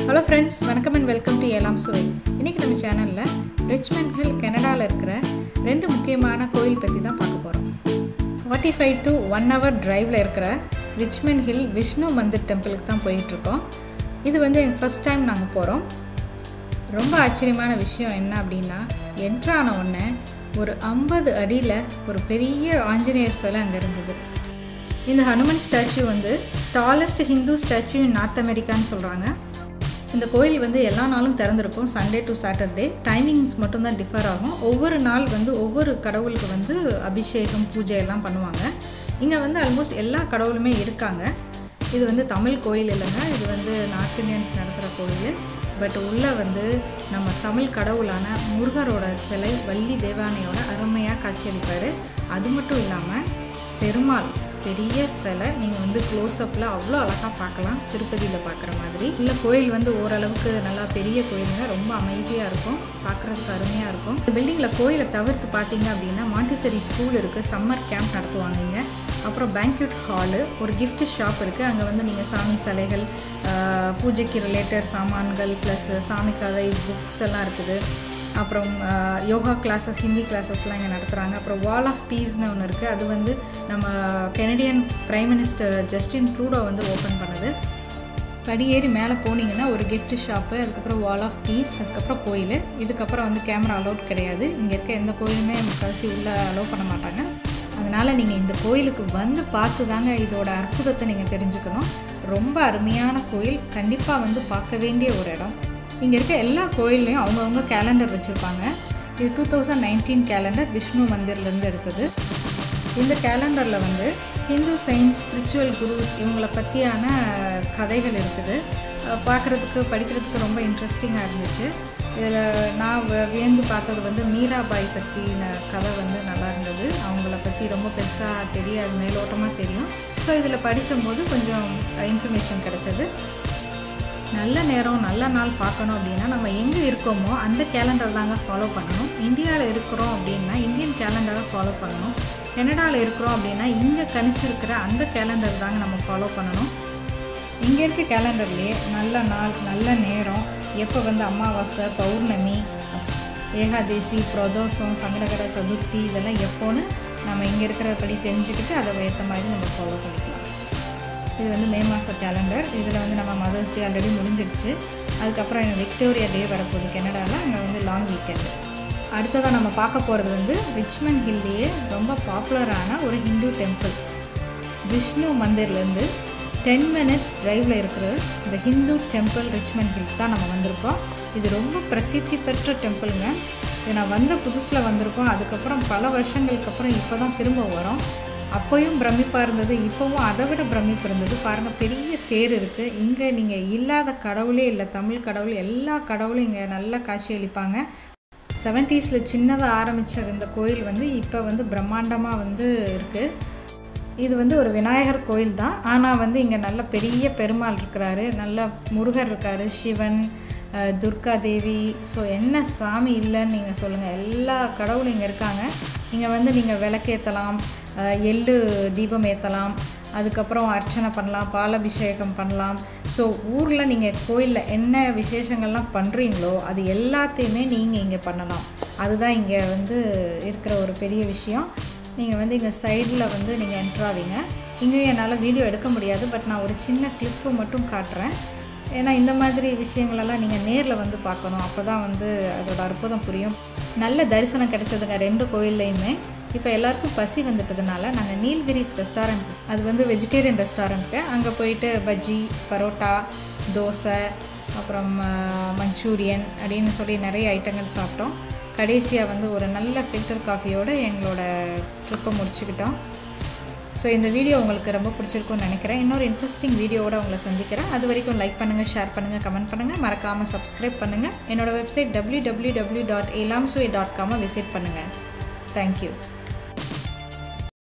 hello friends வணக்கம் and welcome to Elam சுவை இன்றைக்கி நம்ம சேனலில் ரிச்மண்ட் ஹில் கனடாவில் இருக்கிற ரெண்டு முக்கியமான கோயில் பற்றி தான் பார்க்க போகிறோம் forty five to one hour டிரைவில் இருக்கிற ரிச்மண்ட் ஹில் விஷ்ணு மந்திர் டெம்பிளுக்கு தான் போயிட்டுருக்கோம் இது வந்து எங்கள் ஃபஸ்ட் டைம் நாங்கள் போகிறோம் ரொம்ப ஆச்சரியமான விஷயம் என்ன அப்படின்னா என்ட்ரான உடனே ஒரு ஐம்பது அடியில் ஒரு பெரிய ஆஞ்சநேயர் சிலை அங்கே இருந்தது இந்த ஹனுமன் ஸ்டாச்சு வந்து tallest Hindu statue in north அமெரிக்கான்னு சொல்கிறாங்க இந்த கோயில் வந்து எல்லா நாளும் திறந்திருக்கும் சண்டே டு சாட்டர்டே டைமிங்ஸ் மட்டும்தான் டிஃபர் ஆகும் ஒவ்வொரு நாள் வந்து ஒவ்வொரு கடவுளுக்கு வந்து அபிஷேகம் பூஜை எல்லாம் பண்ணுவாங்க இங்கே வந்து ஆல்மோஸ்ட் எல்லா கடவுளுமே இருக்காங்க இது வந்து தமிழ் கோயில் இல்லைங்க இது வந்து நார்த் இந்தியன்ஸ் நடத்துகிற கோயில் பட் உள்ளே வந்து நம்ம தமிழ் கடவுளான முருகரோட சிலை வள்ளி தேவானையோட அருமையாக காட்சியளிப்பார் அது மட்டும் இல்லாமல் பெருமாள் பெரிய சிலை நீங்கள் வந்து க்ளோஸ்அப்பில் அவ்வளோ அழகாக பார்க்கலாம் திருப்பதியில் பார்க்குற மாதிரி இல்லை கோயில் வந்து ஓரளவுக்கு நல்லா பெரிய கோயிலுங்க ரொம்ப அமைதியாக இருக்கும் பார்க்குறதுக்கு அருமையாக இருக்கும் இந்த பில்டிங்கில் கோயிலை தவிர்த்து பார்த்தீங்க அப்படின்னா மாண்டிசரி ஸ்கூல் இருக்குது சம்மர் கேம்ப் நடத்துவாங்க இங்கே அப்புறம் பேங்க்யூட் ஹாலு ஒரு கிஃப்ட் ஷாப் இருக்குது அங்கே வந்து நீங்கள் சாமி சிலைகள் பூஜைக்கு ரிலேட்டட் சாமான்கள் ப்ளஸ் சாமி கதை புக்ஸ் எல்லாம் இருக்குது அப்புறம் யோகா கிளாஸஸ் ஹிந்தி கிளாஸஸ்லாம் இங்கே நடத்துகிறாங்க அப்புறம் வால் ஆஃப் பீஸ்னு ஒன்று இருக்குது அது வந்து நம்ம Canadian prime minister Justin Trudeau வந்து ஓப்பன் பண்ணுது படியேறி மேலே போனீங்கன்னா ஒரு கிஃப்ட் ஷாப்பு அதுக்கப்புறம் வால் ஆஃப் பீஸ் அதுக்கப்புறம் கோயில் இதுக்கப்புறம் வந்து கேமரா அலோட் கிடையாது இங்கே இருக்க எந்த கோயிலுமே முக்கால்வாசி உள்ளே அலோவ் பண்ண மாட்டாங்க அதனால் நீங்கள் இந்த கோயிலுக்கு வந்து பார்த்து தாங்க இதோட அற்புதத்தை நீங்கள் தெரிஞ்சுக்கணும் ரொம்ப அருமையான கோயில் கண்டிப்பாக வந்து பார்க்க வேண்டிய ஒரு இடம் இங்கே இருக்க எல்லா கோயில்லையும் அவங்கவுங்க கேலண்டர் வச்சுருப்பாங்க இது two thousand nineteen calendar Vishnu மந்திர்லேருந்து எடுத்தது இந்த கேலண்டரில் வந்து ஹிந்து சயின்ஸ் ஸ்பிரிச்சுவல் குருஸ் இவங்கள பற்றியான கதைகள் இருக்குது பார்க்குறதுக்கு படிக்கிறதுக்கு ரொம்ப இன்ட்ரெஸ்டிங்காக இருந்துச்சு இதில் நான் வியந்து பார்த்தது வந்து மீராபாய் பற்றின கதை வந்து நல்லா இருந்தது அவங்கள பற்றி ரொம்ப பெருசாக தெரியாது மேலோட்டமாக தெரியும் ஸோ இதில் படித்தபோது கொஞ்சம் இன்ஃபர்மேஷன் கிடச்சது நல்ல நேரம் நல்ல நாள் பார்க்கணும் அப்படின்னா நம்ம எங்கே இருக்கோமோ அந்த கேலண்டர் தாங்க ஃபாலோ பண்ணணும் இந்தியாவில் இருக்கிறோம் அப்படின்னா இந்தியன் கேலண்டரை ஃபாலோ பண்ணணும் கனடாவில் இருக்கிறோம் அப்படின்னா இங்கே கணிச்சிருக்கிற அந்த கேலண்டர் தாங்க நம்ம ஃபாலோ பண்ணணும் இங்கே இருக்க கேலண்டர்லேயே நல்ல நாள் நல்ல நேரம் எப்போ வந்து அமாவாசை பௌர்ணமி ஏகாதேசி பிரதோஷம் சங்கடகர சதுர்த்தி இதெல்லாம் எப்போன்னு நம்ம இங்கே இருக்கிறபடி தெரிஞ்சுக்கிட்டு அதை ஏற்ற மாதிரி நம்ம ஃபாலோ பண்ணிக்கலாம் இது வந்து மே மாத கேலண்டர் இதில் வந்து நம்ம மதர்ஸ் டே ஆல்ரெடி முடிஞ்சிருச்சு அதுக்கப்புறம் எனக்கு விக்டோரியா டே வரப்போகுது கனடாவில் அங்கே வந்து லாங் வீக்கெண்டு அடுத்ததாக நம்ம பார்க்க போகிறது வந்து ரிச்மண்ட் ஹில்லையே ரொம்ப பாப்புலரான ஒரு ஹிந்து டெம்பிள் விஷ்ணு மந்திர்லேருந்து டென் மினிட்ஸ் ட்ரைவில் இருக்கிற இந்த ஹிந்து டெம்பிள் ரிச்மண்ட் ஹில் தான் நம்ம வந்திருக்கோம் இது ரொம்ப பிரசித்தி பெற்ற டெம்பிளுங்க இது நான் வந்த புதுசில் வந்திருக்கோம் அதுக்கப்புறம் பல வருஷங்களுக்கு அப்புறம் இப்போ தான் திரும்ப வரோம் அப்போயும் பிரமிப்பாக இருந்தது இப்போவும் அதை விட பிரமிப்பு இருந்தது பாருங்கள் பெரிய தேர் இருக்குது இங்கே நீங்கள் இல்லாத கடவுளே இல்லை தமிழ் கடவுள் எல்லா கடவுளும் இங்கே நல்லா காட்சியளிப்பாங்க செவன்ட்டீஸில் சின்னதாக ஆரம்பித்த இந்த கோயில் வந்து இப்போ வந்து பிரம்மாண்டமாக வந்து இருக்குது இது வந்து ஒரு விநாயகர் கோயில் தான் ஆனால் வந்து இங்கே நல்ல பெரிய பெருமாள் இருக்கிறாரு நல்ல முருகர் இருக்கார் சிவன் துர்கா தேவி ஸோ என்ன சாமி இல்லைன்னு நீங்கள் சொல்லுங்கள் எல்லா கடவுளும் இங்கே இருக்காங்க இங்கே வந்து நீங்கள் விளக்கேற்றலாம் எள்ளு தீபம் ஏற்றலாம் அதுக்கப்புறம் அர்ச்சனை பண்ணலாம் பாலபிஷேகம் பண்ணலாம் ஸோ ஊரில் நீங்கள் கோயிலில் என்ன விசேஷங்கள்லாம் பண்ணுறீங்களோ அது எல்லாத்தையுமே நீங்கள் இங்கே பண்ணலாம் அதுதான் இங்கே வந்து இருக்கிற ஒரு பெரிய விஷயம் நீங்கள் வந்து இங்கே சைடில் வந்து நீங்கள் என்ட்ராவீங்க இங்கேயும் என்னால் வீடியோ எடுக்க முடியாது பட் நான் ஒரு சின்ன கிளிப்பு மட்டும் காட்டுறேன் ஏன்னா இந்த மாதிரி விஷயங்களெல்லாம் நீங்கள் நேரில் வந்து பார்க்கணும் அப்போ தான் வந்து அதோட அற்புதம் புரியும் நல்ல தரிசனம் கிடைச்சதுங்க ரெண்டு கோயில்லையுமே இப்போ எல்லாருக்கும் பசி வந்துட்டதுனால நாங்கள் நீல்கிரிஸ் ரெஸ்டாரண்ட் அது வந்து வெஜிடேரியன் ரெஸ்டாரண்ட்டுக்கு அங்கே போயிட்டு பஜ்ஜி பரோட்டா தோசை அப்புறம் மஞ்சூரியன் அப்படின்னு சொல்லி நிறைய ஐட்டங்கள் சாப்பிட்டோம் கடைசியாக வந்து ஒரு நல்ல ஃபில்டர் காஃபியோடு எங்களோட ட்ரிப்பை முடிச்சுக்கிட்டோம் ஸோ இந்த வீடியோ உங்களுக்கு ரொம்ப பிடிச்சிருக்கும்னு நினைக்கிறேன் இன்னொரு இன்ட்ரெஸ்டிங் வீடியோவோட உங்களை சந்திக்கிறேன் அது வரைக்கும் லைக் பண்ணுங்கள் ஷேர் பண்ணுங்கள் கமெண்ட் பண்ணுங்கள் மறக்காமல் சப்ஸ்கிரைப் பண்ணுங்கள் என்னோடய website W W W dot Elamsway dot காமை விசிட் பண்ணுங்கள் தேங்க்யூ